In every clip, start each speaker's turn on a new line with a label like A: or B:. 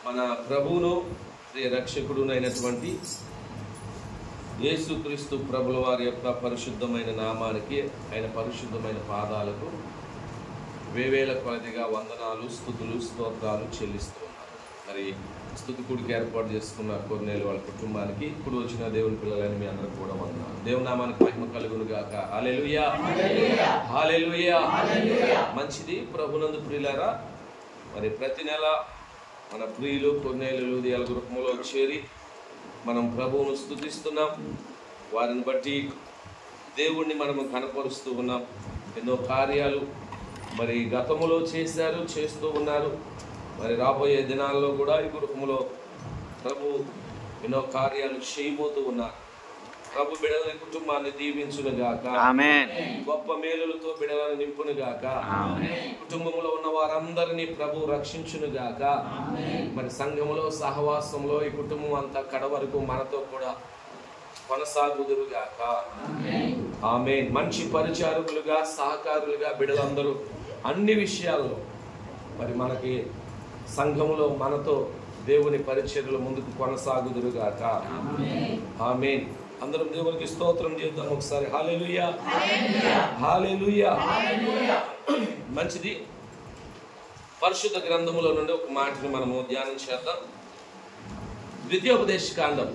A: మన ప్రభువును ప్రియ రక్షకుడునైనటువంటి యేసుక్రీస్తు ప్రభుల వారి యొక్క పరిశుద్ధమైన నామానికి ఆయన పరిశుద్ధమైన పాదాలకు వేవేల కొలదిగా వందనాలు స్థుతులు స్తోత్రాలు చెల్లిస్తూ ఉన్నారు మరి స్థుతికుడికి ఏర్పాటు చేసుకున్న కొన్నేళ్ళు వాళ్ళ కుటుంబానికి ఇప్పుడు వచ్చిన దేవుని పిల్లలని మీ అందరికి కూడా వందనాలు దేవుని నామానికి మహిమ కలుగును గాక హాలెలుయా హాలెలుయా మంచిది ప్రభునందు ప్రియులారా మరి ప్రతి నెల మన ప్రియులు కొన్నేళ్ళు దియాల గృహంలో చేరి మనం ప్రభువును స్థుతిస్తున్నాం వారిని బట్టి దేవుణ్ణి మనము కనపరుస్తూ ఉన్నాం ఎన్నో కార్యాలు మరి గతములో చేశారు చేస్తూ ఉన్నారు మరి రాబోయే దినాల్లో కూడా ఈ గృహములో ప్రభు ఎన్నో కార్యాలు చేయబోతూ ఉన్నారు ప్రభు బిడల కుటుంబాన్ని దీవించును గాక
B: ఆమెన్
A: గొప్ప మేలులతో బిడలను నింపును గాక కుటుంబంలో ఉన్న వారందరినీ ప్రభు రక్షించును గాక మరి సంఘములో సహవాసంలో ఈ కుటుంబం అంతా కడ వరకు మనతో కూడా కొనసాగుదురు గాక ఆమె మంచి పరిచారకులుగా సహకారులుగా బిడలందరూ అన్ని విషయాల్లో మరి మనకి సంఘములో మనతో దేవుని పరిచర్యలు ముందుకు కొనసాగుదురు గాక ఆమె అందరం దేవునికి స్తోత్రం చేద్దాం ఒకసారి హాలేలుయా హాలేలుయా మంచిది పరిశుద్ధ గ్రంథములో నుండి ఒక మాటను మనము ధ్యానం చేద్దాం ద్వితీయోపదేశ కాండం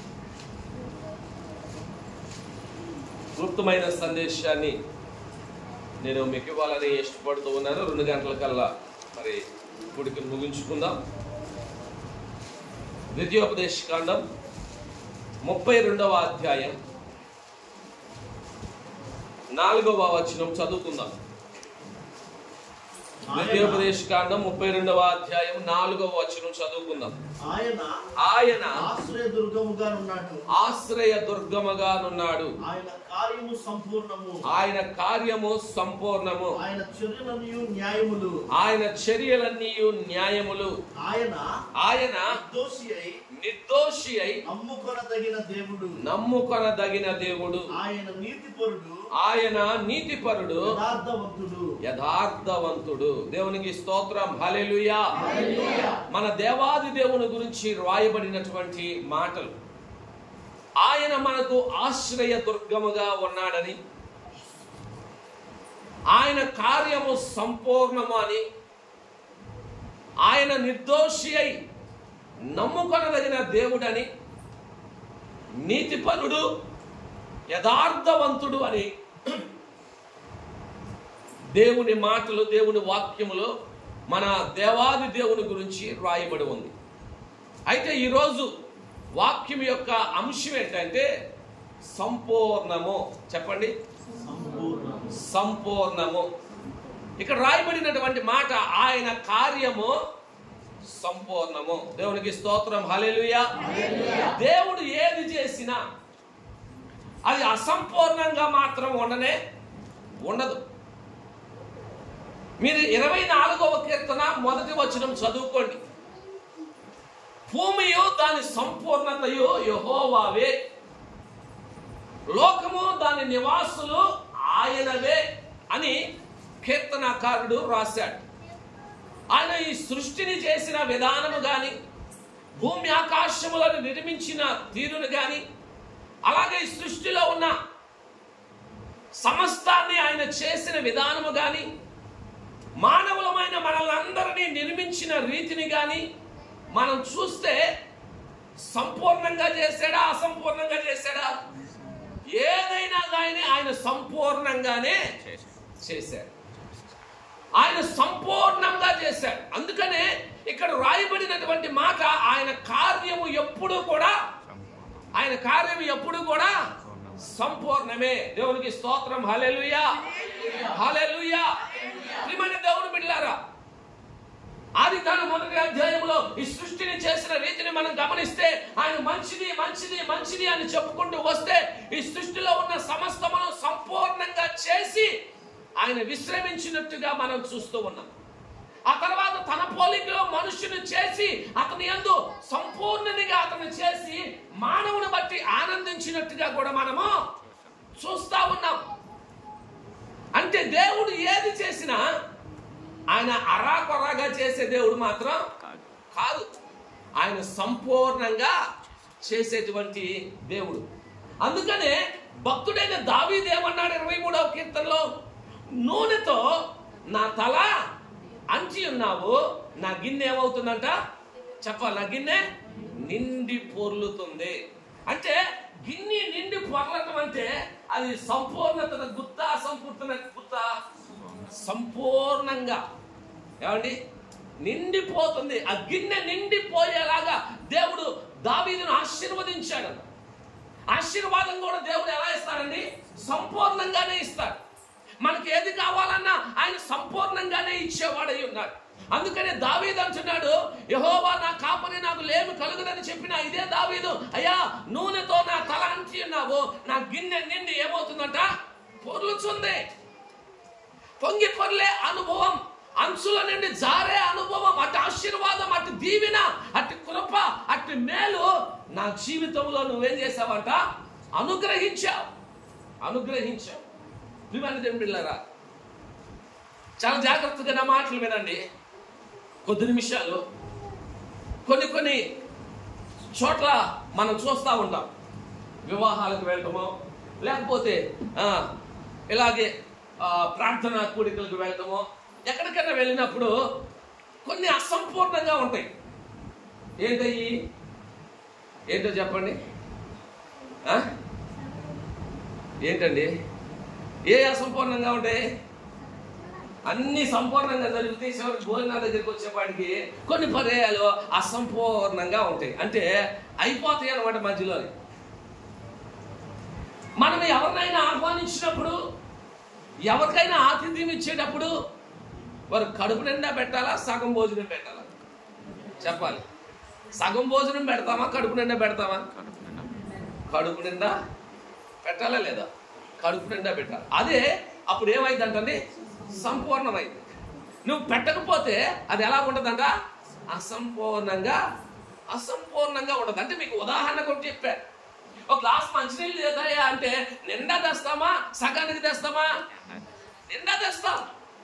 A: క్లుప్తమైన సందేశాన్ని నేను మీకు ఇవ్వాలని ఇష్టపడుతూ ఉన్నాను రెండు గంటల కల్లా మరి ఇప్పటికి ముగించుకుందాం ద్వితీయోపదేశ కాండం ముప్పై రెండవ అధ్యాయం నాలుగవ వచనం చదువుకుందాం ద్వితీయోపదేశ కాండం ముప్పై రెండవ అధ్యాయం నాలుగవ వచనం చదువుకుందాం
C: ఆయన
A: ఆయన
C: ఆశ్రయ దుర్గముగా ఉన్నాడు
A: ఆశ్రయ దుర్గమగానున్నాడు
C: ఆయన కార్యము సంపూర్ణము
A: ఆయన కార్యము సంపూర్ణము
C: ఆయన చర్యలనియు న్యాయములు
A: ఆయన చర్యలన్నీ న్యాయములు
C: ఆయన
A: ఆయన
C: దోషి అయి
A: నిర్దోషి అయి
C: నమ్ముకొనదగిన దేవుడు
A: నమ్ముకొనదగిన దేవుడు
C: ఆయన నీతిపరుడు
A: ఆయన నీతిపరుడు
C: యథార్థవంతుడు
A: యథార్థవంతుడు దేవునికి స్తోత్రం హల్లెలూయా మన దేవాది దేవుని గురించి రాయబడినటువంటి మాటలు ఆయన మనకు ఆశ్రయ దుర్గముగా ఉన్నాడని ఆయన కార్యము సంపూర్ణము అని ఆయన నిర్దోషి అయి నమ్ముకొనదగిన దేవుడని నీతిపరుడు యథార్థవంతుడు అని దేవుని మాటలు దేవుని వాక్యములో మన దేవాది దేవుని గురించి రాయబడి ఉంది అయితే ఈరోజు వాక్యం యొక్క అంశం ఏంటంటే సంపూర్ణము చెప్పండి
C: సంపూర్ణము
A: సంపూర్ణము ఇక్కడ రాయబడినటువంటి మాట ఆయన కార్యము సంపూర్ణము దేవునికి స్తోత్రం హల్లెలూయా దేవుడు ఏది చేసినా అది అసంపూర్ణంగా మాత్రం ఉండనే ఉండదు మీరు ఇరవై నాలుగవ కీర్తన మొదటి వచనం చదువుకోండి భూమియు దాని సంపూర్ణతయు యహోవావే లోకము దాని నివాసులు ఆయనవే అని కీర్తనాకారుడు రాశాడు ఆయన ఈ సృష్టిని చేసిన విధానము గాని భూమి ఆకాశములను నిర్మించిన తీరును గాని అలాగే ఈ సృష్టిలో ఉన్న సమస్తాన్ని ఆయన చేసిన విధానము గాని మానవులమైన మనల్ని నిర్మించిన రీతిని గాని మనం చూస్తే సంపూర్ణంగా చేశాడా అసంపూర్ణంగా చేశాడా ఏదైనా కానీ ఆయన సంపూర్ణంగానే చేశాడు ఆయన సంపూర్ణంగా చేశాడు అందుకనే ఇక్కడ రాయబడినటువంటి మాట ఆయన కార్యము ఎప్పుడూ కూడా ఆయన కార్యము ఎప్పుడు కూడా సంపూర్ణమే దేవునికి స్తోత్రం హలెలుయా హలెలుయా ప్రియమైన దేవుని బిడ్డలారా ఆది కాలం మొదటి అధ్యాయంలో ఈ సృష్టిని చేసిన రీతిని మనం గమనిస్తే ఆయన మంచిది మంచిది మంచిది అని చెప్పుకుంటూ వస్తే ఈ సృష్టిలో ఉన్న సమస్తమును సంపూర్ణంగా చేసి ఆయన విశ్రమించినట్టుగా మనం చూస్తూ ఉన్నాం ఆ తర్వాత తన పోలికలో మనుషుని చేసి అతని యందు సంపూర్ణనిగా అతను చేసి మానవుని బట్టి ఆనందించినట్టుగా కూడా మనము చూస్తా ఉన్నాం అంటే దేవుడు ఏది చేసినా ఆయన అరాకొరాగా చేసే దేవుడు మాత్రం కాదు ఆయన సంపూర్ణంగా చేసేటువంటి దేవుడు అందుకనే భక్తుడైన దావీదు ఏమన్నాడు ఇరవై మూడవ కీర్తనలో నూనెతో నా తల అంచి ఉన్నావు నా గిన్నె ఏమవుతుందంట చెప్పాలి నా గిన్నె నిండి పొర్లుతుంది అంటే గిన్నె నిండి పొరలటం అంటే అది సంపూర్ణత గుత్త అసంపూర్ణ గుత్త సంపూర్ణంగా ఏమండి నిండిపోతుంది ఆ గిన్నె నిండిపోయేలాగా దేవుడు దావీదును ఆశీర్వదించాడు ఆశీర్వాదం కూడా దేవుడు ఎలా ఇస్తాడండి సంపూర్ణంగానే ఇస్తాడు మనకి ఏది కావాలన్నా ఆయన సంపూర్ణంగానే ఇచ్చేవాడై ఉన్నాడు అందుకనే దావీదు అంటున్నాడు యహోవా నా కాపరి నాకు లేమి కలుగుదని చెప్పిన ఇదే దావీదు అయ్యా నూనెతో నా తల అంచి ఉన్నావు నా గిన్నె నిండి ఏమవుతుందంట పొర్లుచుంది పొంగి పొర్లే అనుభవం అంచుల నుండి జారే అనుభవం అటు ఆశీర్వాదం అటు దీవెన అటు కృప అటు మేలు నా జీవితంలో నువ్వేం చేసావంట అనుగ్రహించావు అనుగ్రహించావు ప్రియమైన బిళ్ళారా చాలా జాగ్రత్తగా నా మాటలు వినండి కొద్ది నిమిషాలు కొన్ని కొన్ని చోట్ల మనం చూస్తూ ఉంటాం వివాహాలకు వెళ్ళటమో లేకపోతే ఆ, ఇలాగే ఆ, ప్రార్థనా కూడికలకు వెళ్ళటమో ఎక్కడికైనా వెళ్ళినప్పుడు కొన్ని అసంపూర్ణంగా ఉంటాయి ఏంటయ్యి ఏంటో చెప్పండి ఆ? ఏంటండి ఏ అసంపూర్ణంగా ఉంటాయి అన్ని సంపూర్ణంగా జరిగితే చివరికి భోజనాల దగ్గరికి వచ్చేపాటికి కొన్ని పర్యాయాలు అసంపూర్ణంగా ఉంటాయి అంటే అయిపోతాయి అనమాట మధ్యలో మనం ఎవరినైనా ఆహ్వానించినప్పుడు ఎవరికైనా ఆతిథ్యం ఇచ్చేటప్పుడు వారు కడుపు నిండా పెట్టాలా సగం భోజనం పెట్టాలా చెప్పాలి సగం భోజనం పెడతామా కడుపు నిండా పెడతామా కడుపు నిండా పెట్టాలా లేదా కడుపు నిండా పెట్టాలి అదే అప్పుడు ఏమైందంటే సంపూర్ణమైంది నువ్వు పెట్టకపోతే అది ఎలా ఉంటుందంట అసంపూర్ణంగా అసంపూర్ణంగా ఉండదు అంటే మీకు ఉదాహరణ ఒకటి చెప్పా ఒక గ్లాస్ మంచినీళ్ళు తెస్తాయా అంటే నిండా తెస్తామా సగానికి తెస్తామా నిండా తెస్తాం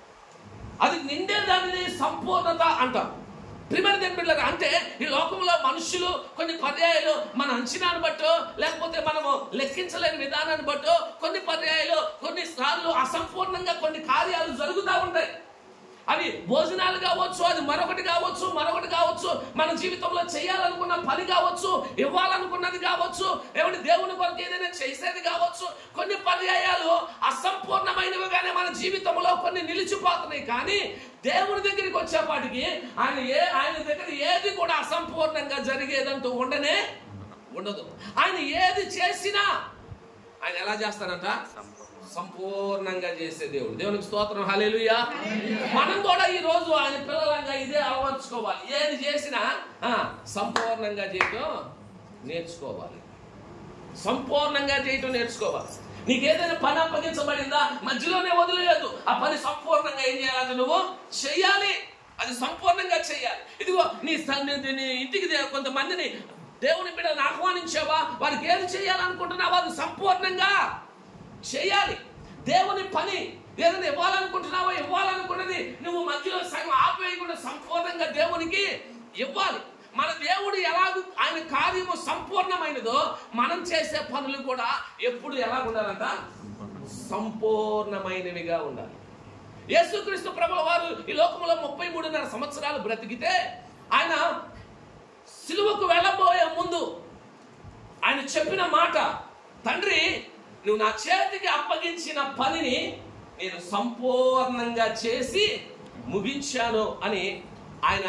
A: అది నిండే దానిని సంపూర్ణత అంటాం ప్రిమర్ దెంబిళ్ళగా అంటే ఈ లోకంలో మనుషులు కొన్ని పర్యాయాలు మన అంచనాను బట్టో లేకపోతే మనము లెక్కించలేని విధానాన్ని బట్టో కొన్ని పర్యాయాలు కొన్ని సార్లు అసంపూర్ణంగా కొన్ని కార్యాలు జరుగుతూ ఉంటాయి అవి భోజనాలు కావచ్చు అది మరొకటి కావచ్చు మరొకటి కావచ్చు మన జీవితంలో చేయాలనుకున్న పని కావచ్చు ఇవ్వాలనుకున్నది కావచ్చు ఏమంటే దేవుని కొరకు ఏదైనా చేసేది కావచ్చు కొన్ని పర్యాయాలు అసంపూర్ణమైనవిగానే మన జీవితంలో కొన్ని నిలిచిపోతున్నాయి కానీ దేవుని దగ్గరికి వచ్చేపాటికి ఆయన ఏ ఆయన దగ్గర ఏది కూడా అసంపూర్ణంగా జరిగేదంటూ ఉండనే ఉండదు ఆయన ఏది చేసినా ఆయన ఎలా చేస్తారంట సంపూర్ణంగా చేసే దేవుడు దేవునికి స్తోత్రం హల్లెలూయా మనం కూడా ఈ రోజు ఆయన పిల్లలంగా ఇదే అలవర్చుకోవాలి ఏది చేసినా ఆ, సంపూర్ణంగా చేయటం నేర్చుకోవాలి సంపూర్ణంగా చేయటం నేర్చుకోవాలి నీకు ఏదైనా పని అప్పగించబడిందా మధ్యలోనే వదిలేదు ఆ పని సంపూర్ణంగా ఏం చేయాలంటే నువ్వు చెయ్యాలి అది సంపూర్ణంగా చెయ్యాలి ఇదిగో నీ స- నీ- నీ ఇంటికి దే- కొంతమందిని దేవుని బిడ్డలను ఆహ్వానించావా వారికి ఏది చేయాలనుకుంటున్నావా అది సంపూర్ణంగా చేయాలి దేవుని పని ఏదైనా ఇవ్వాలనుకుంటున్నావో ఇవ్వాలనుకున్నది నువ్వు మధ్యలో సగం ఆపేయకుండా సంపూర్ణంగా దేవునికి ఇవ్వాలి మన దేవుడు ఎలాగూ ఆయన కార్యము సంపూర్ణమైనదో మనం చేసే పనులు కూడా ఎప్పుడు ఎలా ఉండాలంట సంపూర్ణమైనవిగా ఉండాలి యేసుక్రీస్తు ప్రభుల వారు ఈ లోకంలో ముప్పై మూడున్నర సంవత్సరాలు బ్రతికితే ఆయన సిలువకు వెళ్ళబోయే ముందు ఆయన చెప్పిన మాట తండ్రి నువ్వు నా చేతికి అప్పగించిన పనిని నేను సంపూర్ణంగా చేసి ముగించాను అని ఆయన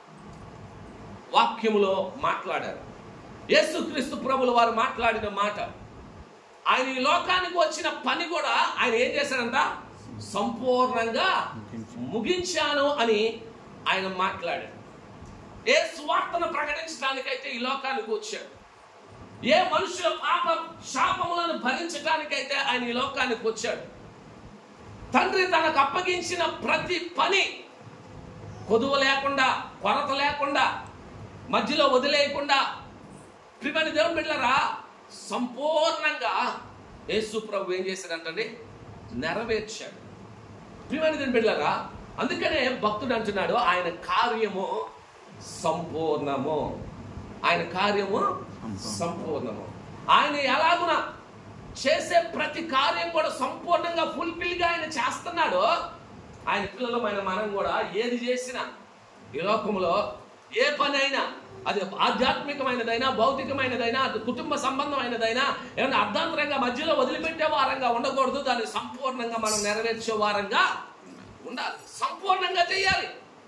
A: వాక్యములో మాట్లాడారు యేసుక్రీస్తు ప్రభుల వారు మాట్లాడిన మాట ఆయన ఈ లోకానికి వచ్చిన పని కూడా ఆయన ఏం చేశాడంట సంపూర్ణంగా ముగించాను అని ఆయన మాట్లాడాడు ఏ స్వార్థను ప్రకటించడానికైతే ఈ లోకానికి వచ్చాడు ఏ మనుషుల పాప శాపములను భరించడానికైతే ఆయన ఈ లోకానికి వచ్చాడు తండ్రి తనకు అప్పగించిన ప్రతి పని కొదువు లేకుండా కొరత లేకుండా మధ్యలో వదిలేయకుండా ప్రిమని దేవుని బిడ్డలరా సంపూర్ణంగా యేసు ప్రభు ఏం చేశాడంటే నెరవేర్చాడు ప్రిమని దేవుని బిడ్డలరా అందుకనే భక్తుడు అంటున్నాడు ఆయన కార్యము సంపూర్ణము ఆయన కార్యము సంపూర్ణము ఆయన ఎలాగున చేసే ప్రతి కార్యం కూడా సంపూర్ణంగా ఫుల్ఫిల్ గా ఆయన చేస్తున్నాడు ఆయన పిల్లలమైన మనం కూడా ఏది చేసినా ఈ లోకంలో ఏ పని అయినా అది ఆధ్యాత్మికమైనదైనా భౌతికమైనదైనా అది కుటుంబ సంబంధమైనదైనా ఏమైనా అర్ధాంతరంగా మధ్యలో వదిలిపెట్టే వారంగా ఉండకూడదు దాన్ని సంపూర్ణంగా మనం నెరవేర్చే వారంగా ఉండాలి సంపూర్ణంగా చేయాలి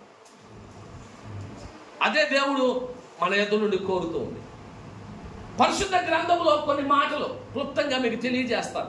A: అదే దేవుడు మన ఎదురు నుండి కోరుతూ ఉంది పరిశుద్ధ గ్రంథంలో కొన్ని మాటలు క్లుప్తంగా మీకు తెలియజేస్తాను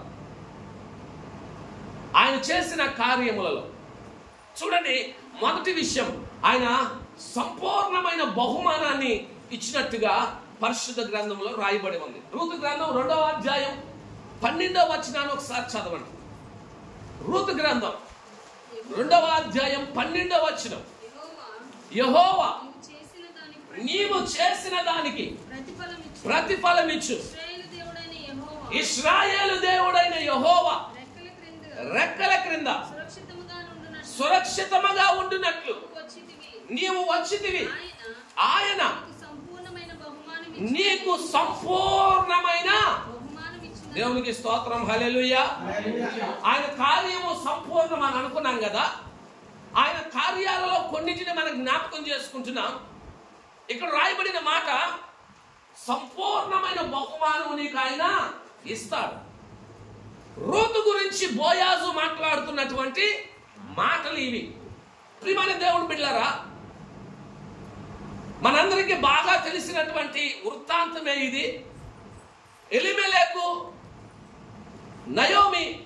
A: ఆయన చేసిన కార్యములలో చూడండి మొదటి విషయం ఆయన సంపూర్ణమైన బహుమానాన్ని ఇచ్చినట్టుగా పరిశుద్ధ గ్రంథంలో రాయబడి ఉంది రూతు గ్రంథం రెండవ అధ్యాయం పన్నెండవ వచనాన్ని ఒకసారి చదవండి రూతు గ్రంథం రెండవ అధ్యాయం పన్నెండవ వచనం
B: యెహోవా
A: యహోవా
B: నీవు చేసిన దానికి
A: నీవు చేసిన దానికి
B: ప్రతిఫలం ఇచ్చు
A: ప్రతిఫలం ఇచ్చు
B: ఇశ్రాయేలు దేవుడైన యెహోవా
A: ఇస్రాయేలు దేవుడైన యహోవా
B: రెక్కల క్రింద
A: రెక్కల క్రింద
B: సురక్షితముగా నుండునట్లు
A: సురక్షితముగా ఉండునట్లు
B: వచ్చితివి
A: నీవు వచ్చితివి
B: ఆయన
A: ఆయన
B: నీకు సంపూర్ణమైన బహుమానం ఇచ్చి
A: నీకు సంపూర్ణమైన
B: బహుమానం ఇచ్చిన
A: దేవునికి స్తోత్రం హల్లెలూయా ఆయన కార్యము సంపూర్ణం అని అనుకున్నాం కదా ఆయన కార్యాలలో కొన్నిటిని మనం జ్ఞాపకం చేసుకుంటున్నాం ఇక్కడ రాయబడిన మాట సంపూర్ణమైన బహుమానం నీకు ఆయన ఇస్తాడు రూతు గురించి బోయాజు మాట్లాడుతున్నటువంటి మాటలు ఇవి ప్రియమైన దేవుడు బిడ్డారా మనందరికీ బాగా తెలిసినటువంటి వృత్తాంతమే ఇది ఎలిమెలేకు నయోమి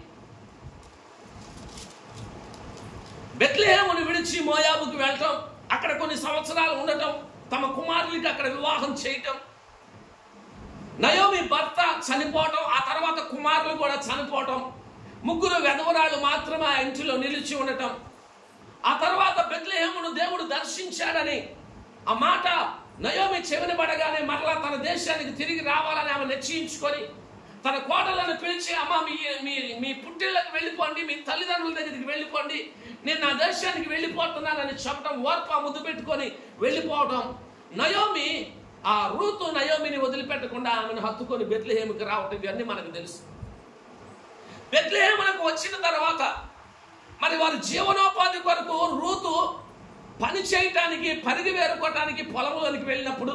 A: బెత్లెహేమును విడిచి మోయాబుకు వెళ్ళటం అక్కడ కొన్ని సంవత్సరాలు ఉండటం తమ కుమారులకి అక్కడ వివాహం చేయటం నయోమి భర్త చనిపోవటం ఆ తర్వాత కుమారులు కూడా చనిపోవటం ముగ్గురు వెధవరాలు మాత్రమే ఆ ఇంటిలో నిలిచి ఉండటం ఆ తర్వాత బెత్లెహేమును దేవుడు దర్శించాడని ఆ మాట నయోమి చెవిని పడగానే మరలా తన దేశానికి తిరిగి రావాలని ఆమె నిశ్చయించుకొని తన కోడలను పిలిచి అమ్మ మీ మీ మీ పుట్టిళ్ళకి వెళ్ళిపోండి మీ తల్లిదండ్రుల దగ్గరికి వెళ్ళిపోండి నేను నా దేశానికి వెళ్ళిపోతున్నానని చెప్పడం ఓర్ప ముద్దు పెట్టుకొని వెళ్ళిపోవటం నయోమి ఆ రూతు నయోమిని వదిలిపెట్టకుండా ఆమెను హత్తుకొని బెత్లెహేమికి రావటం ఇవన్నీ మనకు తెలుసు బెత్లెహేమునకు వచ్చిన తర్వాత మరి వారి జీవనోపాధి కొరకు రూతు పని చేయటానికి పరిగి వేరుకోవటానికి పొలంలోనికి వెళ్ళినప్పుడు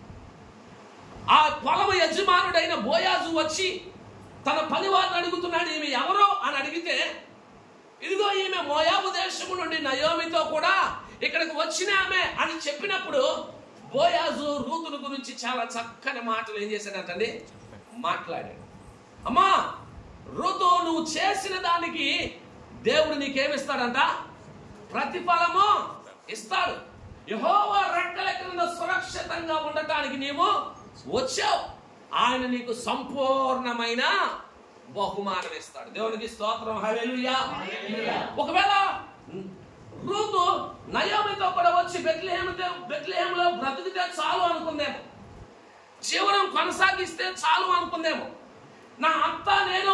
A: ఆ పొలం యజమానుడైన బోయాజు వచ్చి తన పనివారిని అడుగుతున్నాడు ఈమె ఎవరో అని అడిగితే ఇదిగో ఈమె మోయాబు దేశము నుండి నయోమితో కూడా ఇక్కడికి వచ్చిన ఆమె అని చెప్పినప్పుడు బోయాజు రూతుల గురించి చాలా చక్కని మాటలు ఏం చేశాడంటండి మాట్లాడాడు అమ్మా ఋతు నువ్వు చేసిన దానికి దేవుడు నీకేమిస్తాడంట ప్రతిఫలము ఇస్తాడు యహోవా రెక్కల క్రింద సురక్షితంగా ఉండటానికి నీవు వచ్చావు ఆయన నీకు సంపూర్ణమైన బహుమానం ఇస్తాడు దేవునికి స్తోత్రం హల్లెలూయా ఒకవేళ రూతు నయోమితో కూడా వచ్చి బెత్లెహేము బెత్లెహేములో బ్రతికితే చాలు అనుకుందేమో జీవనం కొనసాగిస్తే చాలు అనుకుందేమో నా అత్త నేను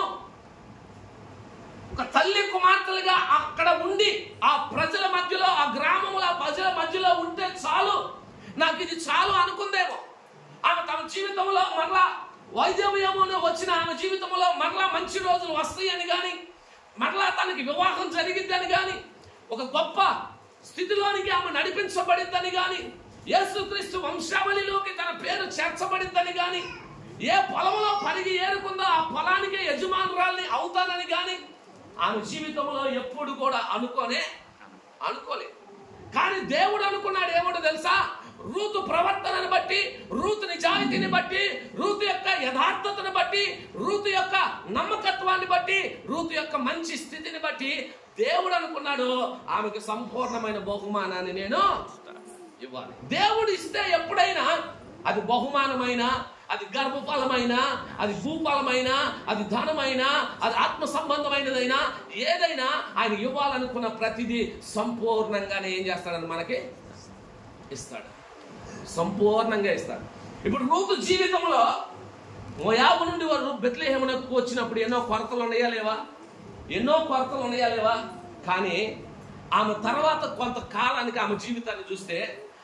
A: ఒక తల్లి కుమార్తెలుగా అక్కడ ఉండి ఆ ప్రజల మధ్యలో ఆ గ్రామంలో ఆ ప్రజల మధ్యలో ఉంటే చాలు నాకు ఇది చాలు అనుకుందేమో ఆమె తమ జీవితంలో మరలా వైద్యమయమును వచ్చిన ఆమె జీవితంలో మరలా మంచి రోజులు వస్తాయని కానీ మరలా తనకి వివాహం జరిగిద్దని కానీ ఒక గొప్ప స్థితిలోనికి ఆమె నడిపించబడిందని కానీ యేసుక్రీస్తు వంశావళిలోకి తన పేరు చేర్చబడిందని కానీ ఏ పొలంలో పరిగి ఏరుకుందో ఆ పొలానికి యజమానురాల్ని అవుతానని కానీ ఆమె జీవితంలో ఎప్పుడు కూడా అనుకోనే అనుకోలేదు కానీ దేవుడు అనుకున్నాడు ఏమిటో తెలుసా రూతు ప్రవర్తనను బట్టి రూతు నిజాయితీని బట్టి రూతు యొక్క యథార్థతను బట్టి రూతు యొక్క నమ్మకత్వాన్ని బట్టి రూతు యొక్క మంచి స్థితిని బట్టి దేవుడు అనుకున్నాడు ఆమెకు సంపూర్ణమైన బహుమానాన్ని నేను ఇవ్వాలి దేవుడు ఇస్తే ఎప్పుడైనా అది బహుమానమైన అది గర్భఫలమైన అది భూఫలమైన అది ధనమైన అది ఆత్మ సంబంధమైనదైనా ఏదైనా ఆయన ఇవ్వాలనుకున్న ప్రతిదీ సంపూర్ణంగానే ఏం చేస్తాడని మనకి ఇస్తాడు సంపూర్ణంగా ఇస్తాడు ఇప్పుడు రూతు జీవితంలో మోయాబు నుండి వారు బెత్లేహమునకు వచ్చినప్పుడు ఎన్నో కొరతలు ఉన్నాయా లేవా ఎన్నో కొరతలు ఉన్నాయా లేవా కానీ ఆమె తర్వాత కొంతకాలానికి ఆమె జీవితాన్ని చూస్తే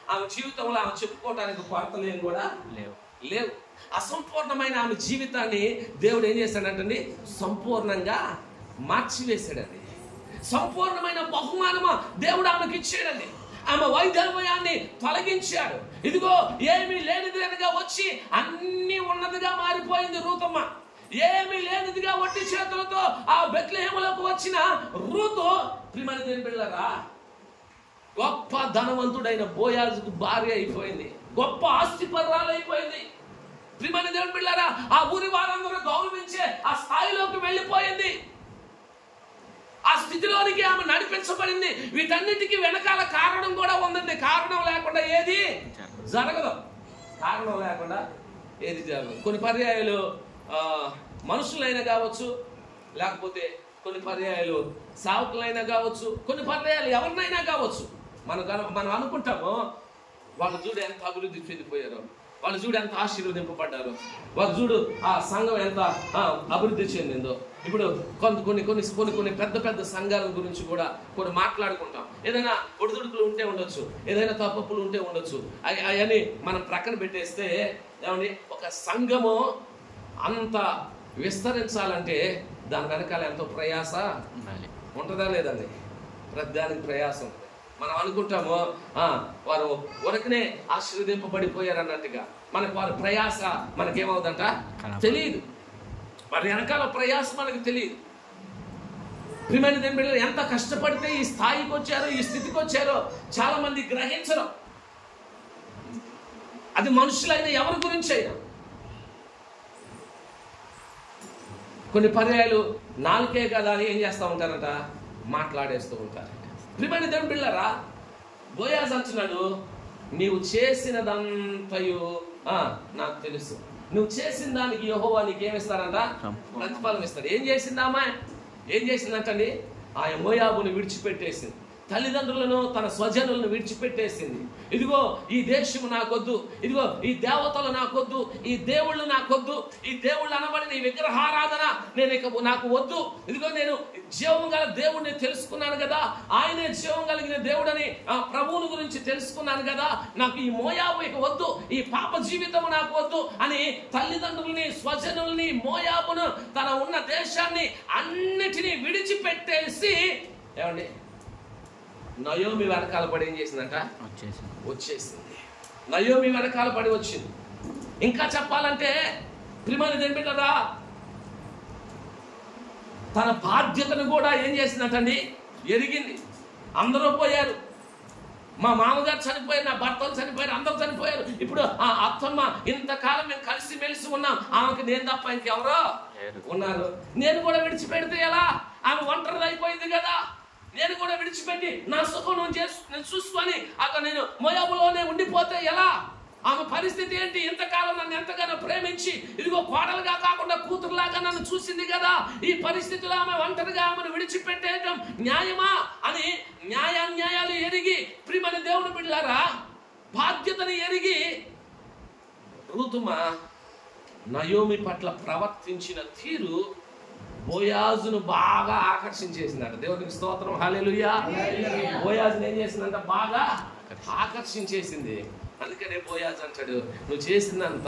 A: ఆమె జీవితంలో ఆమె చెప్పుకోవడానికి కొరతలు ఏం కూడా
D: లేవు
A: లేవు అసంపూర్ణమైన ఆమె జీవితాన్ని దేవుడు ఏం చేశాడంటండి సంపూర్ణంగా మార్చివేశాడండి సంపూర్ణమైన బహుమానము దేవుడు ఆమెకి ఇచ్చాడండి ఆమె వైద్యమయాన్ని తొలగించాడు ఇదిగో ఏమీ లేనిదిగా వచ్చి అన్ని ఉన్నదిగా మారిపోయింది రూతమ్మ ఏమీ లేనిదిగా వట్టి చేతులతో ఆ బెత్లహేములకు వచ్చిన రూతు ప్రిమని దేని బిళ్ళరా గొప్ప ధనవంతుడైన బోయాజుకు భార్య అయిపోయింది గొప్ప ఆస్తిపర్రాలు అయిపోయింది ప్రిమని దేవుని బిళ్ళారా ఆ ఊరి వారందరూ గౌరవించే ఆ స్థాయిలోకి వెళ్ళిపోయింది ఆ స్థితిలోనికి ఆమె నడిపించబడింది వీటన్నిటికీ వెనకాల కారణం కూడా ఉందండి కారణం లేకుండా ఏది జరగదు కారణం లేకుండా ఏది జరగదు కొన్ని పర్యాయాలు ఆ, మనుషులైనా కావచ్చు లేకపోతే కొన్ని పర్యాయాలు సావుకులైనా కావచ్చు కొన్ని పర్యాయాలు ఎవరినైనా కావచ్చు మనం కన- మనం అనుకుంటాము వాళ్ళు చూడు ఎంత అభివృద్ధి చెందిపోయారో వాళ్ళు చూడు ఎంత ఆశీర్వదింపబడ్డారు వాళ్ళు చూడు ఆ సంఘం ఎంత ఆ, అభివృద్ధి చెందిందో ఇప్పుడు కొంత కొన్ని కొన్ని కొన్ని కొన్ని పెద్ద పెద్ద సంఘాల గురించి కూడా కొన్ని మాట్లాడుకుంటాం ఏదైనా ఒడిదుడుకులు ఉంటే ఉండొచ్చు ఏదైనా తప్పులు ఉంటే ఉండొచ్చు అవి అవన్నీ మనం ప్రక్కన పెట్టేస్తే ఏమండి ఒక సంఘము అంత విస్తరించాలంటే దాని వెనకాల ఎంతో ప్రయాస
D: ఉండాలి
A: ఉంటుందా లేదండి ప్రతి దానికి ప్రయాసం ఉంటుంది మనం అనుకుంటాము ఆ, వారు ఉరకనే ఆశీర్వదింపబడిపోయారు అన్నట్టుగా మనకు వారి ప్రయాస మనకేమవుదంట
D: కనపడదు.
A: తెలియదు వారి వెనకాల ప్రయాస మనకు తెలియదు ప్రియమైన దేని బిడ్డలు ఎంత కష్టపడితే ఈ స్థాయికి వచ్చారో ఈ స్థితికి వచ్చారో చాలా మంది గ్రహించరు అది మనుషులైన ఎవరి గురించి అయినా కొన్ని పర్యాయాలు నాలుకే కదా అని ఏం చేస్తూ ఉంటారంట మాట్లాడేస్తూ ఉంటారు ప్రియమైన దేవుని బిళ్ళరా బోయాజ్ అంటున్నాడు నీవు చేసినదంతయు ఆ, నాకు తెలుసు నువ్వు చేసిన దానికి యెహోవా నీకు ఏమిస్తాడంట
D: సంపూర్ణ.
A: ప్రతిఫలం ఇస్తాడు ఏం చేసిందామా ఏం చేసిందంటండి ఆ మోయాబుని విడిచిపెట్టేసింది తల్లిదండ్రులను తన స్వజనులను విడిచిపెట్టేసింది ఇదిగో ఈ దేశము నాకొద్దు ఇదిగో ఈ దేవతలు నాకొద్దు ఈ దేవుళ్ళు నాకొద్దు ఈ దేవుళ్ళు అనబడిన ఈ విగ్రహారాధన నేను ఇక నాకు వద్దు ఇదిగో నేను జీవం గల దేవుడిని తెలుసుకున్నాను కదా ఆయనే జీవం కలిగిన దేవుడని ఆ ప్రభువుని గురించి తెలుసుకున్నాను కదా నాకు ఈ మోయాబు ఇక వద్దు ఈ పాప జీవితం నాకు వద్దు అని తల్లిదండ్రుల్ని స్వజనుల్ని మోయాబును తన ఉన్న దేశాన్ని అన్నిటినీ విడిచిపెట్టేసి ఏమండి నయోమి వెనకాల పడి ఏం చేసిందంట
D: వచ్చేసింది
A: వచ్చేసింది నయోమి వెనకాల పడి వచ్చింది ఇంకా చెప్పాలంటే ప్రిమని దేనిపెట్టరా తన బాధ్యతను కూడా ఏం చేసిందటండి ఎరిగింది అందరూ పోయారు మా మామగారు చనిపోయారు నా భర్తలు చనిపోయారు అందరూ చనిపోయారు ఇప్పుడు ఆ అత్తమ్మ ఇంతకాలం మేము కలిసి మెలిసి ఉన్నాం ఆమెకి నేను తప్ప ఇంకెవరో
D: లేరు.
A: ఉన్నారు నేను కూడా విడిచిపెడితే ఎలా ఆమె ఒంటరిది అయిపోయింది కదా నేను కూడా విడిచిపెట్టి నా సుఖం నేను చేసు నేను చూసుకొని అక్కడ నేను మొయాబులోనే ఉండిపోతే ఎలా ఆమె పరిస్థితి ఏంటి ఇంతకాలం నన్ను ఎంతగానో ప్రేమించి ఇదిగో కోడలుగా కాకుండా కూతురులాగా నన్ను చూసింది కదా ఈ పరిస్థితిలో ఆమె ఒంటరిగా ఆమెను విడిచిపెట్టేయటం న్యాయమా అని న్యాయాన్యాయాలు ఎరిగి ప్రియమైన దేవుడు బిడ్డారా బాధ్యతను ఎరిగి ఋతుమ నయోమి పట్ల ప్రవర్తించిన తీరు బోయాజును బాగా ఆకర్షించేసిందట దేవునికి స్తోత్రం హాలేలుయా బోయాజును ఏం చేసిందంట బాగా ఆకర్షించేసింది అందుకనే బోయాజు అంటాడు నువ్వు చేసిందంత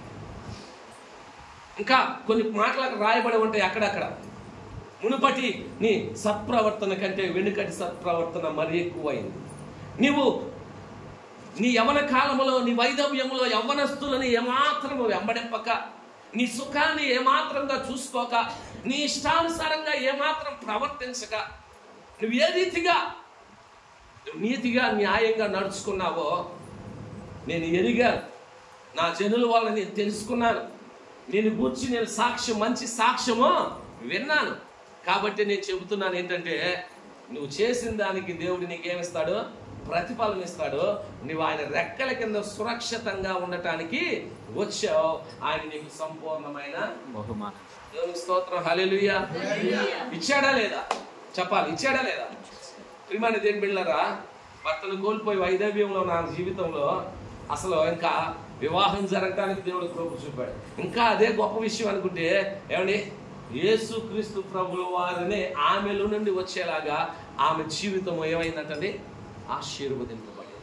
A: ఇంకా కొన్ని మాటలకు రాయబడి ఉంటాయి అక్కడక్కడ మునుపటి నీ సత్ప్రవర్తన కంటే వెనుకటి సత్ప్రవర్తన మరి ఎక్కువైంది నీవు నీ యవన కాలములో నీ వైధవ్యములో యవ్వనస్తులని ఏమాత్రము వెంబడింపక నీ సుఖాన్ని ఏమాత్రంగా చూసుకోక నీ ఇష్టానుసారంగా ఏమాత్రం ప్రవర్తించక నువ్వు ఏ రీతిగా నువ్వు నీతిగా న్యాయంగా నడుచుకున్నావో నేను ఎరిగాను నా జనుల వల్ల నేను తెలుసుకున్నాను నేను గూర్చి నేను సాక్ష్యం మంచి సాక్ష్యము విన్నాను కాబట్టి నేను చెబుతున్నాను ఏంటంటే నువ్వు చేసిన దానికి దేవుడు నీకేమిస్తాడు ప్రతిఫలం ఇస్తాడు నువ్వు ఆయన రెక్కల కింద సురక్షితంగా ఉండటానికి వచ్చావు ఆయన నీకు సంపూర్ణమైన
D: బహుమానం
A: దేవునికి స్తోత్రం హల్లెలూయా ఇచ్చాడా లేదా చెప్పాలి ఇచ్చాడా లేదా ప్రిమాని దేని బిళ్ళరా భర్తను కోల్పోయి వైదవ్యంలో నా జీవితంలో అసలు ఇంకా వివాహం జరగడానికి దేవుడు కృప చూపాడు ఇంకా అదే గొప్ప విషయం అనుకుంటే ఏమండి యేసు క్రీస్తు ప్రభుల వారిని ఆమెలో నుండి వచ్చేలాగా ఆమె జీవితం ఏమైందంటండి ఆశీర్వదింపబడింది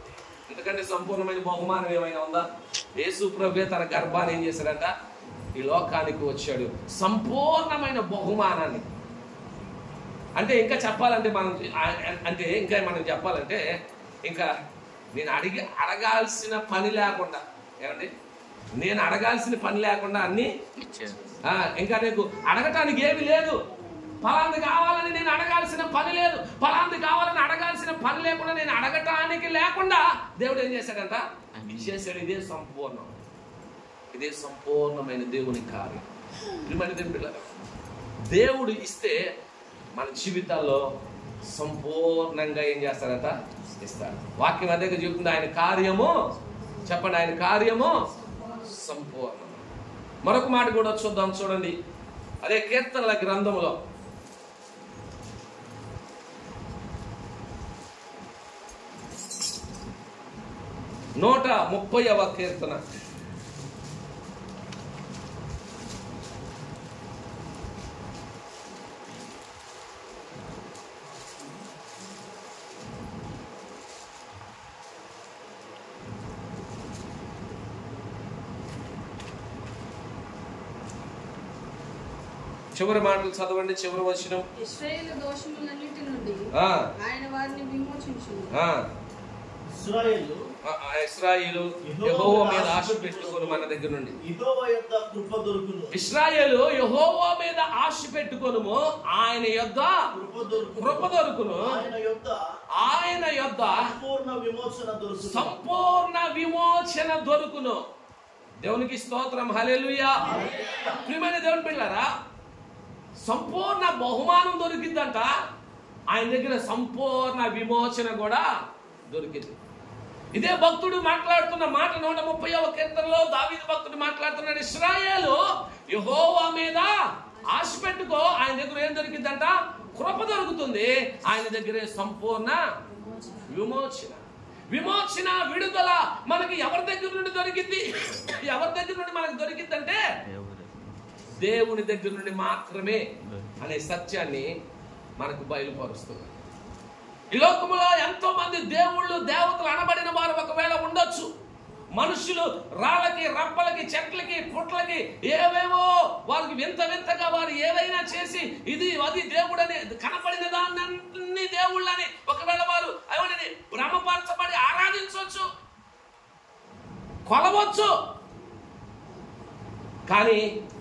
A: ఎందుకంటే సంపూర్ణమైన బహుమానం ఏమైనా ఉందా యేసు ప్రభే తన గర్భాన్ని ఏం చేశాడంట ఈ లోకానికి వచ్చాడు సంపూర్ణమైన బహుమానాన్ని అంటే ఇంకా చెప్పాలంటే మనం ఆ- అంటే ఇంకా మనం చెప్పాలంటే ఇంకా నేను అడిగి అడగాల్సిన పని లేకుండా ఏమండి నేను అడగాల్సిన పని లేకుండా అన్నీ
D: ఇచ్చారు
A: ఆ, ఇంకా నీకు అడగటానికి ఏమి లేదు ఫలాంది కావాలని నేను అడగాల్సిన పని లేదు ఫలాంది కావాలని అడగాల్సిన పని లేకుండా నేను అడగటానికి లేకుండా దేవుడు ఏం చేశాడంట చేశాడు ఇదే సంపూర్ణం ఇదే సంపూర్ణమైన దేవుని కార్యం ప్రియమైన దేవుని పిల్లలు దేవుడు ఇస్తే మన జీవితాల్లో సంపూర్ణంగా ఏం చేస్తాడంట ఇస్తాడు వాక్యం అదే చెప్తుంది ఆయన కార్యము చెప్పండి ఆయన కార్యము సంపూర్ణం మరొక మాట కూడా చూద్దాం చూడండి అదే కీర్తనల గ్రంథంలో నూట ముప్పైవ కీర్తన చివరి మాటలు చదవండి చివరి వచనం
B: ఇస్రాయేలు దోషములన్నిటి నుండి
A: ఆ,
B: ఆయన వారిని విమోచించు
A: ఆ,
C: ఇస్రాయేలు
A: ఆ, ఆ, ఇస్రాయిలు యెహోవా మీద ఆశ పెట్టుకొని మన దగ్గర నుండి
C: ఇదోవ యొక్క కృప దొరుకును
A: ఇస్రాయేలు యెహోవా మీద ఆశ పెట్టుకొనుము ఆయన యొద్ద
C: కృప దొరుకును
A: కృప దొరుకును
C: ఆయన యొక్క
A: ఆయన యొద్ద
C: సంపూర్ణ విమోచన దొరుకును
A: సంపూర్ణ విమోచన దొరుకును దేవునికి స్తోత్రం హల్లెలూయా ప్రియమైన దేవుని పిల్లరా సంపూర్ణ బహుమానం దొరికిందంట ఆయన దగ్గర సంపూర్ణ విమోచన కూడా దొరికింది ఇదే భక్తుడు మాట్లాడుతున్న మాట నూట ముప్పై కీర్తనలో దావీదు భక్తుడు మాట్లాడుతున్నాడు ఇస్రాయేలు యెహోవా మీద ఆశ పెట్టుకో ఆయన దగ్గర ఏం దొరికిందంట కృప దొరుకుతుంది ఆయన దగ్గరే సంపూర్ణ విమోచన విమోచన విడుదల మనకి ఎవరి దగ్గర నుండి దొరికింది ఎవరి దగ్గర నుండి మనకు దొరికిందంటే
D: దేవుడు
A: దేవుని దగ్గర నుండి మాత్రమే అనే సత్యాన్ని మనకు బయలుపరుస్తుంది ఈ లోకములో ఎంతో మంది దేవుళ్ళు దేవతలు అనబడిన వారు ఒకవేళ ఉండొచ్చు మనుషులు రాళ్ళకి రప్పలకి చెట్లకి పుట్లకి ఏవేవో వారికి వింత వింతగా వారు ఏదైనా చేసి ఇది అది దేవుడని కనపడిన దాన్ని దేవుళ్ళని ఒకవేళ వారు ఎవరిని భ్రమపరచబడి ఆరాధించవచ్చు కొలవచ్చు కానీ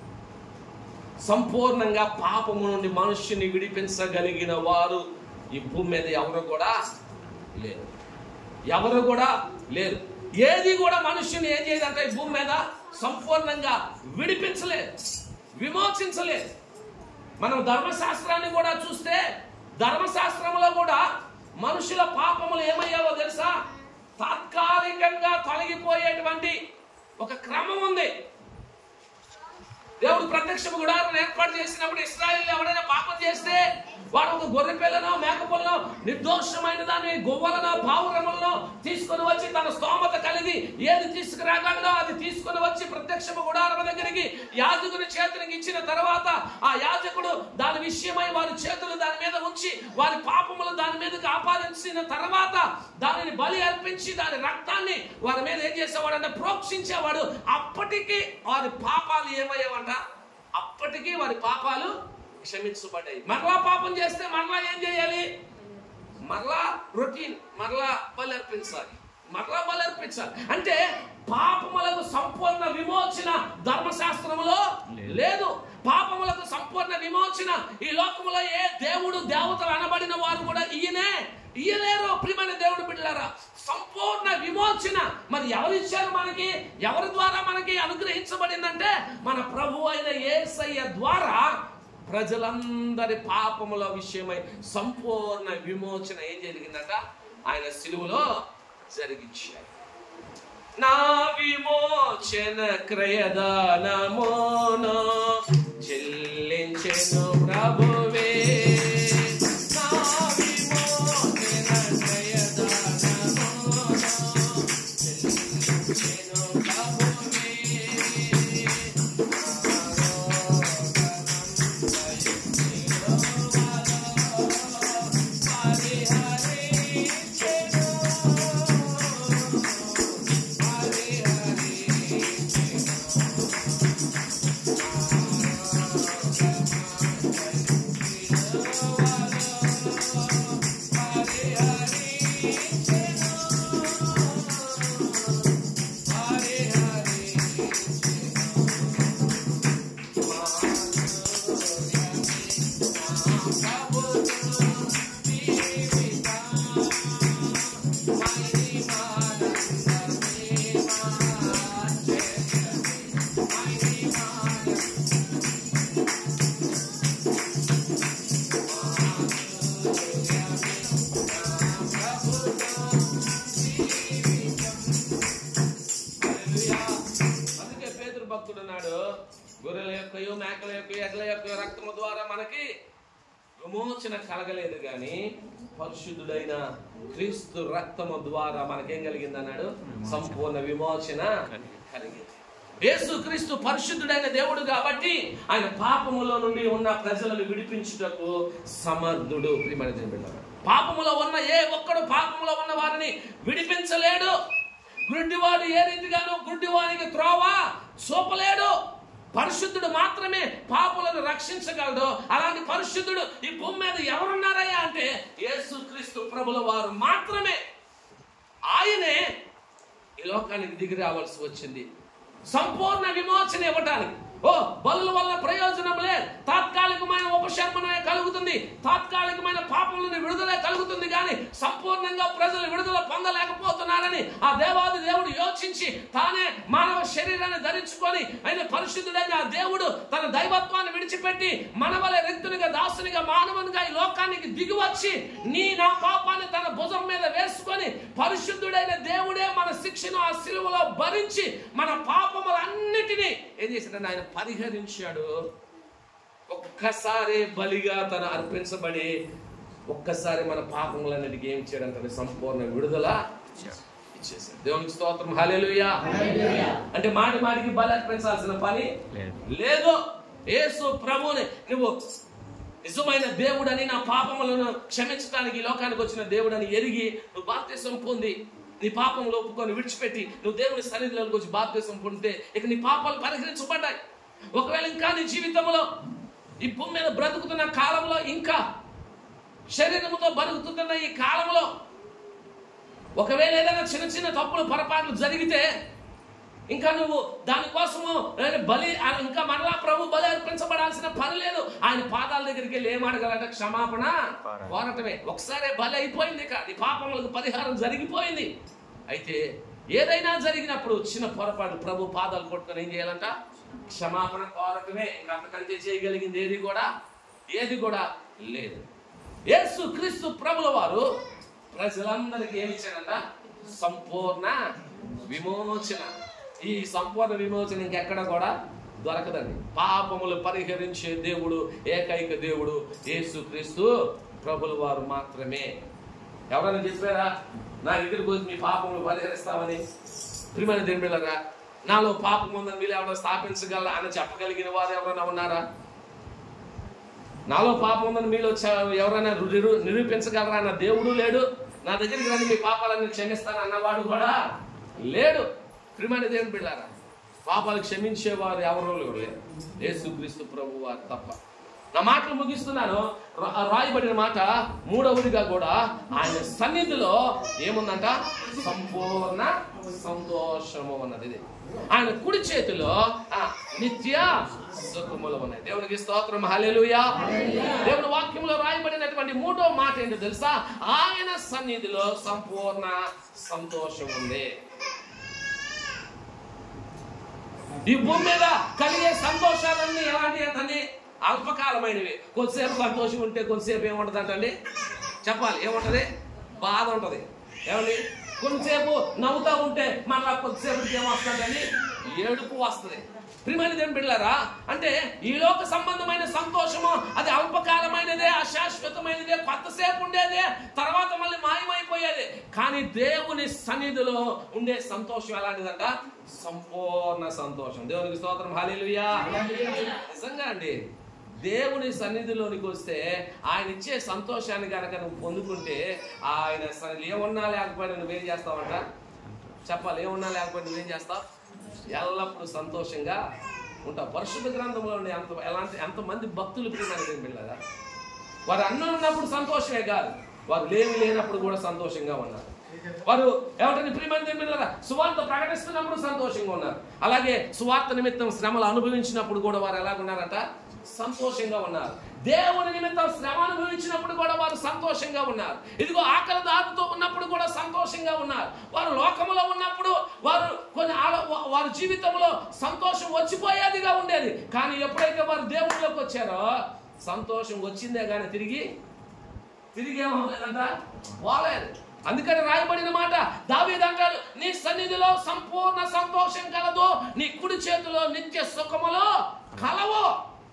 A: సంపూర్ణంగా పాపము నుండి మనుష్యుని విడిపించగలిగిన వారు ఈ భూమి మీద ఎవరు కూడా లేరు ఎవరు కూడా లేరు ఏది కూడా మనుష్యుని ఏం చేయదంటే ఈ భూమి మీద సంపూర్ణంగా విడిపించలేదు విమోచించలేదు మనం ధర్మశాస్త్రాన్ని కూడా చూస్తే ధర్మశాస్త్రంలో కూడా మనుషుల పాపములు ఏమయ్యావో తెలుసా తాత్కాలికంగా తొలగిపోయేటువంటి ఒక క్రమం ఉంది దేవుడు ప్రత్యక్ష గుడాలను ఏర్పాటు చేసినప్పుడు ఇస్రాయిల్ ఎవరైనా పాపం చేస్తే వాడు ఒక గొర్రె పిల్లను మేకపోలను నిర్దోషమైన దాన్ని గువ్వలను పావురములను తీసుకొని వచ్చి తన స్తోమత కలిగి ఏది తీసుకురాగలదో అది తీసుకొని వచ్చి ప్రత్యక్ష గుడారం దగ్గరికి యాజకుని చేతునికి ఇచ్చిన తర్వాత ఆ యాజకుడు దాని విషయమై వారి చేతులు దాని మీద ఉంచి వారి పాపములు దాని మీదకి ఆపాదించిన తర్వాత దానిని బలి అర్పించి దాని రక్తాన్ని వారి మీద ఏం చేసేవాడు అంటే ప్రోక్షించేవాడు అప్పటికి వారి పాపాలు ఏమయ్యావంట అప్పటికి వారి పాపాలు క్షమించబడ్డాయి మరలా పాపం చేస్తే మరలా ఏం చేయాలి మరలా రొటీన్ మరలా బలి అర్పించాలి మరలా బలి అర్పించాలి అంటే పాపములకు సంపూర్ణ విమోచన ధర్మశాస్త్రములో లేదు పాపములకు సంపూర్ణ విమోచన ఈ లోకములో ఏ దేవుడు దేవతలు అనబడిన వారు కూడా ఈయనే ఇయ్యలేరు ప్రియమైన దేవుడు బిడ్డలారా సంపూర్ణ విమోచన మరి ఎవరు ఇచ్చారు మనకి ఎవరి ద్వారా మనకి అనుగ్రహించబడిందంటే మన ప్రభు అయిన యేసయ్య ద్వారా ప్రజలందరి పాపముల విషయమై సంపూర్ణ విమోచన ఏం జరిగిందట ఆయన సిలువలో జరిగించారు నా విమోచన క్రయదానమోను చెల్లించెను ప్రభువే నా విమోచన క్రయదానమోను చెల్లించెను ప్రభువే పరిహరించెను గొర్రెల యొక్కయో మేకల యొక్క ఎడ్ల యొక్క రక్తము ద్వారా మనకి విమోచన కలగలేదు కానీ పరిశుద్ధుడైన క్రీస్తు రక్తము ద్వారా మనకేం కలిగింది అన్నాడు సంపూర్ణ విమోచన కలిగింది యేసు క్రీస్తు పరిశుద్ధుడైన దేవుడు కాబట్టి ఆయన పాపములో నుండి ఉన్న ప్రజలను విడిపించుటకు సమర్థుడు ప్రియమైన దేవుని బిడ్డలారా. పాపములో ఉన్న ఏ ఒక్కడు పాపములో ఉన్న వారిని విడిపించలేడు గుడ్డివాడు ఏ రీతిగానో గుడ్డివానికి త్రోవ చూపలేడు పరిశుద్ధుడు మాత్రమే పాపులను రక్షించగలడు అలాంటి పరిశుద్ధుడు ఈ భూమి మీద ఎవరున్నారయ్యా అంటే యేసుక్రీస్తు ప్రభుల వారు మాత్రమే ఆయనే ఈ లోకానికి దిగి రావాల్సి వచ్చింది సంపూర్ణ విమోచన ఇవ్వటానికి ఓ బలుల వల్ల ప్రయోజనం లేదు తాత్కాలికమైన ఉపశమనమే కలుగుతుంది తాత్కాలికమైన పాపములను విడుదల కలుగుతుంది కానీ సంపూర్ణంగా ప్రజలు విడుదల పొందలేకపోతున్నారని ఆ దేవాది దేవుడు యోచించి తానే మానవ శరీరాన్ని ధరించుకొని ఆయన పరిశుద్ధుడైన ఆ దేవుడు తన దైవత్వాన్ని విడిచిపెట్టి మనవల రిక్తునిగా దాసునిగా మానవునిగా ఈ లోకానికి దిగి వచ్చి నీ నా పాపాన్ని తన భుజం మీద వేసుకొని పరిశుద్ధుడైన దేవుడే మన శిక్షను ఆ సిలువలో భరించి మన పాపములన్నిటినీ ఏం చేశాడని ఆయన పరిహరించాడు ఒక్కసారి బలిగా తను అర్పించబడి ఒక్కసారి మన పాపములన్నిటికీ ఏం చేయడంటే సంపూర్ణ విడుదల ఇచ్చేసాడు దేవునికి స్తోత్రం హల్లెలూయా అంటే మాటి మాటికి బలి అర్పించాల్సిన పని లేదు యేసు ప్రభుని నువ్వు నిజమైన దేవుడని నా పాపములను క్షమించడానికి ఈ లోకానికి వచ్చిన దేవుడని ఎరిగి నువ్వు బాప్తిసం పొంది నీ పాపములు ఒప్పుకొని విడిచిపెట్టి నువ్వు దేవుని సన్నిధిలోకి వచ్చి బాప్తిసం పొందితే ఇక నీ పాపాలు పరిహరించబడ్డాయి ఒకవేళ ఇంకా నీ జీవితంలో ఈ భూమి మీద బ్రతుకుతున్న కాలంలో ఇంకా శరీరముతో బతుకుతున్న ఈ కాలంలో ఒకవేళ ఏదైనా చిన్న చిన్న తప్పులు పొరపాట్లు జరిగితే ఇంకా నువ్వు దానికోసము ఏ, బలి ఆ, ఇంకా మరలా ప్రభు బలి అర్పించబడాల్సిన పని లేదు ఆయన పాదాల దగ్గరికి వెళ్ళి ఏం అడగాలంటే క్షమాపణ కోరటమే ఒకసారి బలి అయిపోయింది ఇక నీ పాపములకు పరిహారం జరిగిపోయింది అయితే ఏదైనా జరిగినప్పుడు చిన్న పొరపాటు ప్రభు పాదాలు కొట్టుకొని ఏం చేయాలంట క్షమాపణ కోరటమే ఇంకా అంతకంటే చేయగలిగింది ఏది కూడా ఏది కూడా లేదు యేసు క్రీస్తు ప్రభుల వారు ప్రజలందరికీ ఏమి ఇచ్చాడంట సంపూర్ణ విమోచన ఈ సంపూర్ణ విమోచన ఇంకెక్కడ కూడా దొరకదండి పాపములు పరిహరించే దేవుడు ఏకైక దేవుడు యేసు క్రీస్తు ప్రభుల వారు మాత్రమే ఎవరైనా చెప్పారా నా దగ్గరికి వచ్చి మీ పాపములు పరిహరిస్తామని ప్రియమైన దేవుళ్ళగా నాలో పాపం ఉందని మీరు ఎవరైనా స్థాపించగల అని చెప్పగలిగిన వారు ఎవరైనా ఉన్నారా నాలో పాపం ఉందని మీలో చ- ఎవరైనా నిరూ నిరూపించగలరా అన్న దేవుడు లేడు నా దగ్గరికి రండి మీ పాపాలన్నీ క్షమిస్తాను అన్నవాడు కూడా లేడు ప్రియమైన దేవుని బిడ్డారా పాపాలు క్షమించేవారు ఎవరూ లేరు యేసుక్రీస్తు ప్రభు వారు తప్ప నా మాటలు ముగిస్తున్నాను రా- రాయబడిన మాట మూడవదిగా కూడా ఆయన సన్నిధిలో ఏముందంట సంపూర్ణ సంతోషము అన్నది ఇది ఆయన కుడి చేతిలో ఆ, నిత్య సుఖములు ఉన్నాయి దేవునికి స్తోత్రం హల్లెలూయా దేవుని వాక్యంలో రాయబడినటువంటి మూడో మాట ఏంటో తెలుసా ఆయన సన్నిధిలో సంపూర్ణ సంతోషం ఉంది ఈ భూమి మీద కలిగే సంతోషాలన్నీ ఎలాంటి అంటండి అల్పకాలమైనవి కొద్దిసేపు సంతోషం ఉంటే కొద్దిసేపు ఏముంటది అంటండి చెప్పాలి ఏముంటది బాధ ఉంటది ఏమండి కొంతసేపు నవ్వుతా ఉంటే మళ్ళా కొద్దిసేపు ఏమొస్తుందండి ఏడుపు వస్తుంది ప్రియమైన దేవుని బిడ్డలారా అంటే ఈ లోక సంబంధమైన సంతోషము అది అల్పకాలమైనదే అశాశ్వతమైనదే కొంతసేపు ఉండేదే తర్వాత మళ్ళీ మాయమైపోయేది కానీ దేవుని సన్నిధిలో ఉండే సంతోషం ఎలాంటిదంట సంపూర్ణ సంతోషం దేవునికి స్తోత్రం హాలేలుయా నిజంగా అండి దేవుని సన్నిధిలోనికి వస్తే ఆయన ఇచ్చే సంతోషాన్ని కనుక నువ్వు పొందుకుంటే ఆయన సన్నిధి ఏమున్నా లేకపోయినా నువ్వేం చేస్తావంట చెప్పాలి ఏమున్నా లేకపోయినా నువ్వేం చేస్తావు ఎల్లప్పుడూ సంతోషంగా ఉంటావు పరిశుద్ధ గ్రంథంలో ఉండే అంత ఎలాంటి ఎంతమంది భక్తులు ప్రియమైన పిల్లగా వారు అన్నం ఉన్నప్పుడు సంతోషమే కాదు వారు లేని లేనప్పుడు కూడా సంతోషంగా ఉన్నారు వారు ఏమంటే ప్రియమైన పిల్లరా సువార్త ప్రకటిస్తున్నప్పుడు సంతోషంగా ఉన్నారు అలాగే సువార్త నిమిత్తం శ్రమలు అనుభవించినప్పుడు కూడా వారు ఎలా ఉన్నారట సంతోషంగా ఉన్నారు దేవుని నిమిత్తం శ్రమ అనుభవించినప్పుడు కూడా వారు సంతోషంగా ఉన్నారు ఇదిగో ఆకలి దాటుతో ఉన్నప్పుడు కూడా సంతోషంగా ఉన్నారు వారు లోకములో ఉన్నప్పుడు వారు కొన్ని ఆలో- వా- వారి జీవితంలో సంతోషం వచ్చిపోయేదిగా ఉండేది కానీ ఎప్పుడైతే వారు దేవుడిలోకి వచ్చారో సంతోషం వచ్చిందే కానీ తిరిగి తిరిగి ఏమవ్వలేదంట పోలేదు అందుకని రాయబడిన మాట దావీదు అంటాడు నీ సన్నిధిలో సంపూర్ణ సంతోషం కలదు నీ కుడి చేతిలో నిత్య సుఖములో కలవో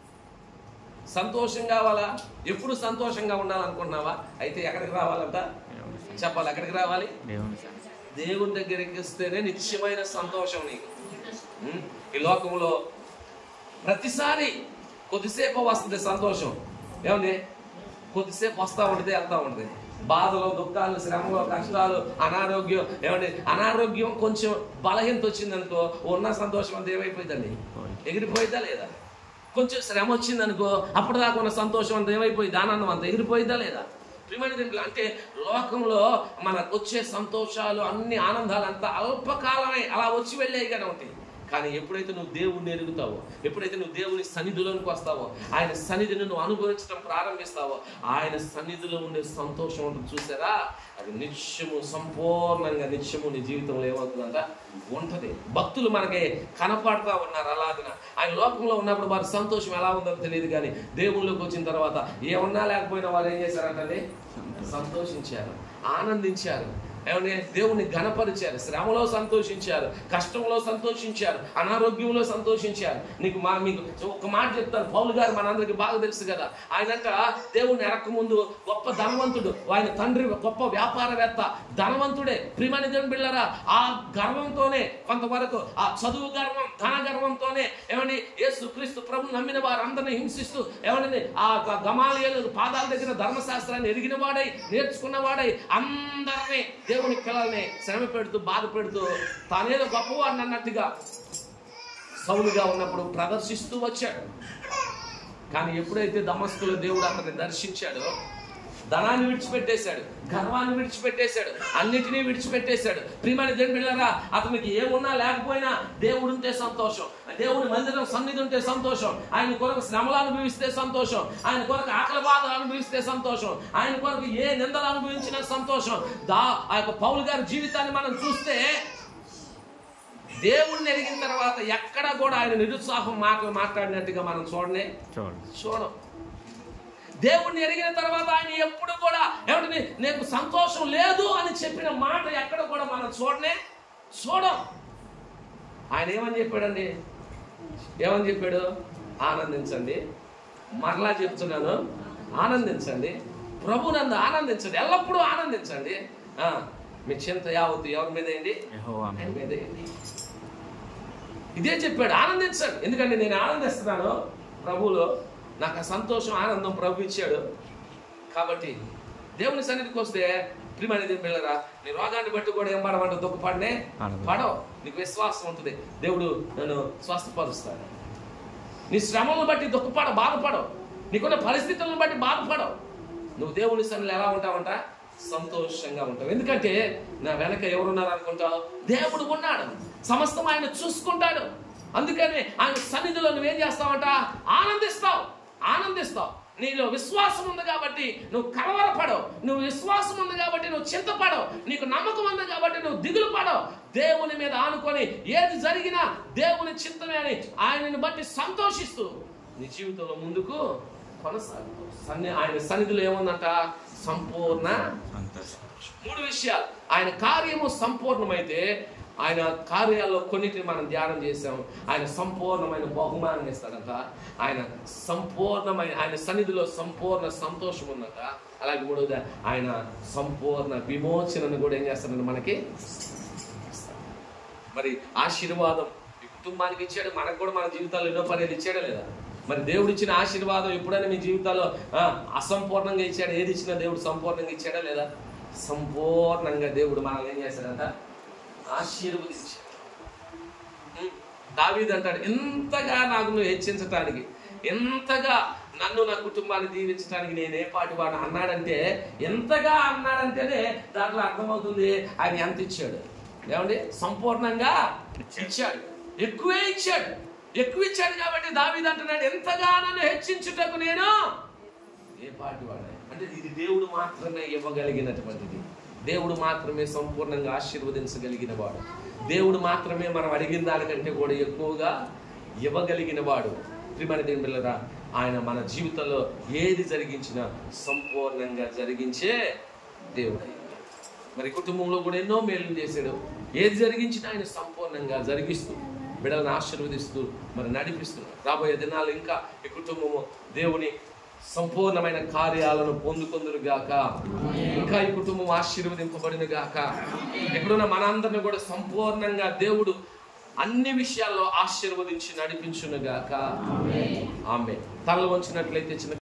A: సంతోషం కావాలా ఎప్పుడు సంతోషంగా ఉండాలనుకుంటున్నావా అయితే ఎక్కడికి రావాలంట చెప్పాలి ఎక్కడికి రావాలి
D: దేవుని సన్నిధి.
A: దేవుని దగ్గరికి వస్తేనే నిత్యమైన సంతోషం నీకు ఉం? ఈ లోకంలో ప్రతిసారి కొద్దిసేపు వస్తుంది సంతోషం ఏమండి కొద్దిసేపు వస్తూ ఉంటుంది వెళ్తూ ఉంటుంది బాధలు దుఃఖాలు శ్రమలు కష్టాలు అనారోగ్యం ఏమండి అనారోగ్యం కొంచెం బలహీనత వచ్చిందనుకో ఉన్న సంతోషం అంతా ఏమైపోయిందండి ఎగిరిపోయిద్దా లేదా కొంచెం శ్రమ వచ్చిందనుకో అప్పటిదాకా ఉన్న సంతోషం అంతా ఏమైపోయింది ఆనందం అంతా ఎగిరిపోయిద్దా లేదా ప్రియమైన దీంట్లో అంటే లోకంలో మనకు వచ్చే సంతోషాలు అన్ని ఆనందాలు అంతా అల్పకాలమే అలా వచ్చి వెళ్ళేవి కానీ ఉంటాయి కానీ ఎప్పుడైతే నువ్వు దేవుణ్ణి ఎరుగుతావో ఎప్పుడైతే నువ్వు దేవుని సన్నిధిలోనికి వస్తావో ఆయన సన్నిధిని నువ్వు అనుభవించడం ప్రారంభిస్తావో ఆయన సన్నిధిలో ఉండే సంతోషం ఉంటుంది చూసారా అది నిత్యము సంపూర్ణంగా నిత్యము నీ జీవితంలో ఏమవుతుందంట ఉంటది భక్తులు మనకి కనపడతా ఉన్నారు అలాగన ఆయన లోకంలో ఉన్నప్పుడు వారి సంతోషం ఎలా ఉందో తెలియదు కానీ దేవుళ్ళలోకి వచ్చిన తర్వాత ఏమన్నా లేకపోయినా వారు ఏం చేశారంటే సంతోషించారు ఆనందించారు ఏమని దేవుని ఘనపరిచారు శ్రమలో సంతోషించారు కష్టంలో సంతోషించారు అనారోగ్యంలో సంతోషించారు నీకు మా మీకు ఒక మాట చెప్తాను పౌలు గారు మనందరికి బాగా తెలుసు కదా ఆయనంట దేవుని ఎరక ముందు గొప్ప ధనవంతుడు ఆయన తండ్రి గొప్ప వ్యాపారవేత్త ధనవంతుడే ప్రియమని దేవుని బిళ్ళరా ఆ గర్వంతోనే కొంతవరకు ఆ చదువు గర్వం ధన గర్వంతోనే ఏమని యేసు క్రీస్తు ప్రభు నమ్మిన వారందరిని హింసిస్తూ ఏమని ఆ గమాలియలు పాదాల దగ్గర ధర్మశాస్త్రాన్ని ఎరిగిన వాడై నేర్చుకున్న వాడై అందరినీ దేవుని పిల్లల్ని శ్రమ పెడుతూ బాధ పెడుతూ తానేదో గొప్పవాడిని అన్నట్టుగా సౌలుగా ఉన్నప్పుడు ప్రదర్శిస్తూ వచ్చాడు కానీ ఎప్పుడైతే దమస్కులో దేవుడు అతన్ని దర్శించాడో ధనాన్ని విడిచిపెట్టేశాడు గర్వాన్ని విడిచిపెట్టేశాడు అన్నిటినీ విడిచిపెట్టేశాడు ప్రియమైన దేవుని బిడ్డలారా అతనికి ఏమున్నా లేకపోయినా దేవుడు ఉంటే సంతోషం దేవుడి మందిరం సన్నిధి ఉంటే సంతోషం ఆయన కొరకు శ్రమలు అనుభవిస్తే సంతోషం ఆయన కొరకు ఆకలి బాధలు అనుభవిస్తే సంతోషం ఆయన కొరకు ఏ నిందలు అనుభవించినా సంతోషం దా ఆ యొక్క పౌలు గారి జీవితాన్ని మనం చూస్తే దేవుణ్ణి ఎరిగిన తర్వాత ఎక్కడ కూడా ఆయన నిరుత్సాహం మాట మాట్లాడినట్టుగా మనం చూడనే
D: చూడండి
A: చూడం దేవుణ్ణి ఎరిగిన తర్వాత ఆయన ఎప్పుడు కూడా ఏమిటి నీకు సంతోషం లేదు అని చెప్పిన మాట ఎక్కడ కూడా మనం చూడనే చూడం ఆయన ఏమని చెప్పాడండి ఏమని చెప్పాడు ఆనందించండి మరలా చెప్తున్నాను ఆనందించండి ప్రభు నందు ఆనందించండి ఎల్లప్పుడూ ఆనందించండి ఆ, మీ చింత యావత్తు ఎవరి మీద ఏంటి
D: యెహోవా
A: ఆయన మీద ఏంటి ఇదే చెప్పాడు ఆనందించండి ఎందుకంటే నేను ఆనందిస్తున్నాను ప్రభువులో నాకు ఆ సంతోషం ఆనందం ప్రభు ఇచ్చాడు కాబట్టి దేవుని సన్నిధికి వస్తే ప్రియమైన దేవుని పిల్లరా నీ రోగాన్ని బట్టి కూడా ఏం పడమంటే దుఃఖపడనే
D: ఆనందం.
A: పడవు నీకు విశ్వాసం ఉంటుంది దేవుడు నన్ను స్వస్థపరుస్తాడు నీ శ్రమలను బట్టి దుఃఖపడ బాధపడవు నీకున్న పరిస్థితులను బట్టి బాధపడవు నువ్వు దేవుని సన్నిధిలో ఎలా ఉంటావంట సంతోషంగా ఉంటావు ఎందుకంటే నా వెనక ఎవరున్నారు అనుకుంటావు దేవుడు ఉన్నాడు సమస్తం ఆయన చూసుకుంటాడు అందుకని ఆయన సన్నిధిలో నువ్వేం చేస్తావంట ఆనందిస్తావు ఆనందిస్తావు నీలో విశ్వాసం ఉంది కాబట్టి నువ్వు కలవరపడవు నువ్వు విశ్వాసం ఉంది కాబట్టి నువ్వు చింతపడవు నీకు నమ్మకం ఉంది కాబట్టి నువ్వు దిగులు పడవు దేవుని మీద ఆనుకొని ఏది జరిగినా దేవుని చింతమే అని ఆయనని బట్టి సంతోషిస్తూ నీ జీవితంలో ముందుకు కొనసాగు సన్ని ఆయన సన్నిధిలో ఏముందంట సంపూర్ణ
D: సంతోషం
A: మూడు విషయాలు ఆయన కార్యము సంపూర్ణమైతే ఆయన కార్యాల్లో కొన్నిటిని మనం ధ్యానం చేసాం ఆయన సంపూర్ణమైన బహుమానం ఇస్తాడంట ఆయన సంపూర్ణమైన ఆయన సన్నిధిలో సంపూర్ణ సంతోషం ఉందంట అలాగే మూడోది ఆయన సంపూర్ణ విమోచనను కూడా ఏం చేస్తాడంటే మనకి మరి ఆశీర్వాదం ఈ కుటుంబానికి ఇచ్చాడు మనకు కూడా మన జీవితాల్లో ఎన్నో పర్యాలు ఇచ్చాడా లేదా మరి దేవుడు ఇచ్చిన ఆశీర్వాదం ఎప్పుడైనా మీ జీవితాల్లో ఆ, అసంపూర్ణంగా ఇచ్చాడు ఏది ఇచ్చినా దేవుడు సంపూర్ణంగా ఇచ్చాడా లేదా సంపూర్ణంగా దేవుడు మనల్ని ఏం చేశాడంట ఆశీర్వదించాడు ఉం. దావీదు అంటాడు ఎంతగా నాకు నువ్వు హెచ్చించటానికి ఎంతగా నన్ను నా కుటుంబాన్ని దీవించడానికి నేను ఏ పాటి వాడు అన్నాడంటే ఎంతగా అన్నాడంటేనే దాంట్లో అర్థమవుతుంది ఆయన ఎంత ఇచ్చాడు ఏమండి సంపూర్ణంగా ఇచ్చాడు ఎక్కువే ఇచ్చాడు ఎక్కువ ఇచ్చాడు కాబట్టి దావీదు అంటున్నాడు ఎంతగా నన్ను హెచ్చించుటకు నేను ఏ పాటి వాడే అంటే ఇది దేవుడు మాత్రమే ఇవ్వగలిగినటువంటిది దేవుడు మాత్రమే సంపూర్ణంగా ఆశీర్వదించగలిగిన వాడు దేవుడు మాత్రమే మనం అడిగిన దానికంటే కూడా ఎక్కువగా ఇవ్వగలిగిన వాడు ప్రియమైన దేవుని పిల్లరా ఆయన మన జీవితంలో ఏది జరిగించినా సంపూర్ణంగా జరిగించే దేవుడు మరి కుటుంబంలో కూడా ఎన్నో మేలు చేశాడు ఏది జరిగించినా ఆయన సంపూర్ణంగా జరిగిస్తూ బిడ్డలను ఆశీర్వదిస్తూ మరి నడిపిస్తున్నారు రాబోయే దినాలు ఇంకా ఈ కుటుంబము దేవుని సంపూర్ణమైన కార్యాలను పొందుకొందురు గాక ఇంకా ఈ కుటుంబం ఆశీర్వదింపబడిన గాక ఎక్కడున్న మనందరిని కూడా సంపూర్ణంగా దేవుడు అన్ని విషయాల్లో ఆశీర్వదించి నడిపించును గాక ఆమె తల వంచినట్లయితే చిన్న